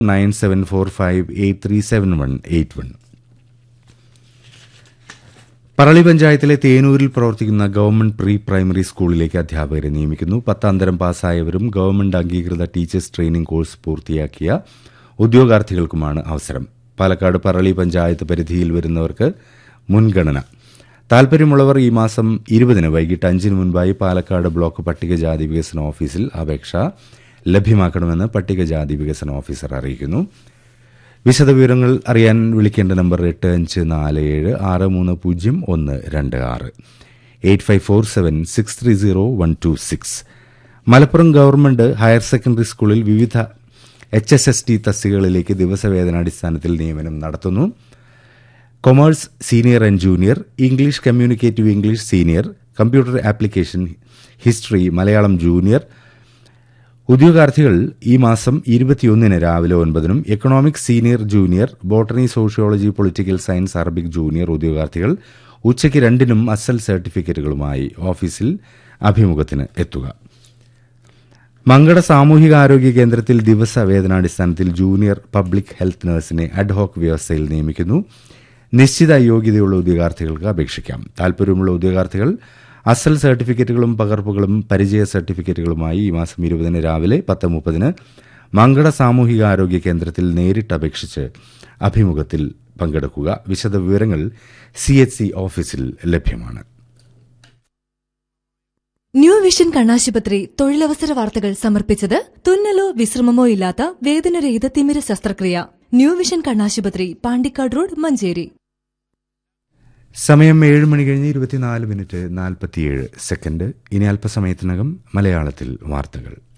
nine seven four five eight three seven one eight one Parali പഞ്ചായത്തിലെ തേനൂരിൽ പ്രവർത്തിക്കുന്ന government pre primary സ്കൂളിലേക്ക് അധ്യാപകരെ നിയമിക്കുന്നു പത്താം തരം പാസ്സായവരും ഗവൺമെന്റ് അംഗീകൃത ടീച്ചേഴ്സ് ട്രെയിനിംഗ് കോഴ്സ് പൂർത്തിയാക്കിയ ഉദ്യോഗാർത്ഥികൾക്കുമാണ് അവസരം പാലക്കാട് പറളി പഞ്ചായത്ത് പരിധിയിൽ വരുന്നവർക്ക് മുൻഗണന താൽപര്യമുള്ളവർ ഈ മാസം ഇരുപതിന് വൈകിട്ട് അഞ്ചിന് മുൻപായി പാലക്കാട് ബ്ലോക്ക് പട്ടികജാതി വികസന ഓഫീസിൽ അപേക്ഷ ലഭ്യമാക്കണമെന്ന് പട്ടികജാതി വികസന ഓഫീസർ അറിയിക്കുന്നു വിശദവിവരങ്ങൾ അറിയാൻ വിളിക്കേണ്ട നമ്പർ എട്ട് അഞ്ച് നാല് ഏഴ് ആറ് മൂന്ന് പൂജ്യം ഒന്ന് രണ്ട് ആറ് eight five four seven six three zero one two six Malappuram government higher secondary സ്കൂളിൽ വിവിധ എച്ച് എസ് എസ് ടി തസ്തികകളിലേക്ക് ദിവസവേതനാടിസ്ഥാനത്തിൽ നിയമനം നടത്തുന്നു commerce senior and junior English communicative English senior computer application history Malayalam junior ഉദ്യോഗാർത്ഥികൾ ഈ മാസം ഇരുപത്തിയൊന്നിന് രാവിലെ ഒൻപതിനും economics senior junior botany sociology political science Arabic junior ഉദ്യോഗാർത്ഥികൾ ഉച്ചയ്ക്ക് രണ്ടിനും അസൽ സർട്ടിഫിക്കറ്റുകളുമായി ഓഫീസിൽ അഭിമുഖത്തിന് എത്തുക മങ്കട സാമൂഹികാരോഗ്യ കേന്ദ്രത്തിൽ ദിവസ വേതനാടിസ്ഥാനത്തിൽ ജൂനിയർ പബ്ലിക് ഹെൽത്ത് നഴ്സിനെ അഡ്ഹോക് വ്യവസ്ഥയിൽ നിയമിക്കുന്നു നിശ്ചിത യോഗ്യതയുള്ള ഉദ്യോഗാർത്ഥികൾക്ക് അപേക്ഷിക്കാം താൽപര്യമുള്ള ഉദ്യോഗാർത്ഥികൾ അസൽ സർട്ടിഫിക്കറ്റുകളും പകർപ്പുകളും പരിചയ സർട്ടിഫിക്കറ്റുകളുമായി ഈ മാസം ഇരുപതിന് രാവിലെ പത്ത് മുപ്പതിന് മങ്കട സാമൂഹികാരോഗ്യ കേന്ദ്രത്തിൽ നേരിട്ട് അപേക്ഷിച്ച് അഭിമുഖത്തിൽ പങ്കെടുക്കുക വിശദവിവരങ്ങൾ സി എച്ച് സി ഓഫീസിൽ ലഭ്യമാണ് ന്യൂ വിഷൻ കണ്ണാശുപത്രി തൊഴിലവസര വാർത്തകൾ സമർപ്പിച്ചത് തുന്നലോ വിശ്രമമോ ഇല്ലാത്ത വേദനരഹിത തിമിര ശസ്ത്രക്രിയ ന്യൂ വിഷൻ കണ്ണാശുപത്രി പാണ്ടിക്കാട് റോഡ് മഞ്ചേരി സമയം ഏഴ് മണി കഴിഞ്ഞ് ഇരുപത്തിനാല് മിനിറ്റ് നാൽപ്പത്തിയേഴ് സെക്കൻഡ് ഇനി അല്പസമയത്തിനകം മലയാളത്തിൽ വാർത്തകൾ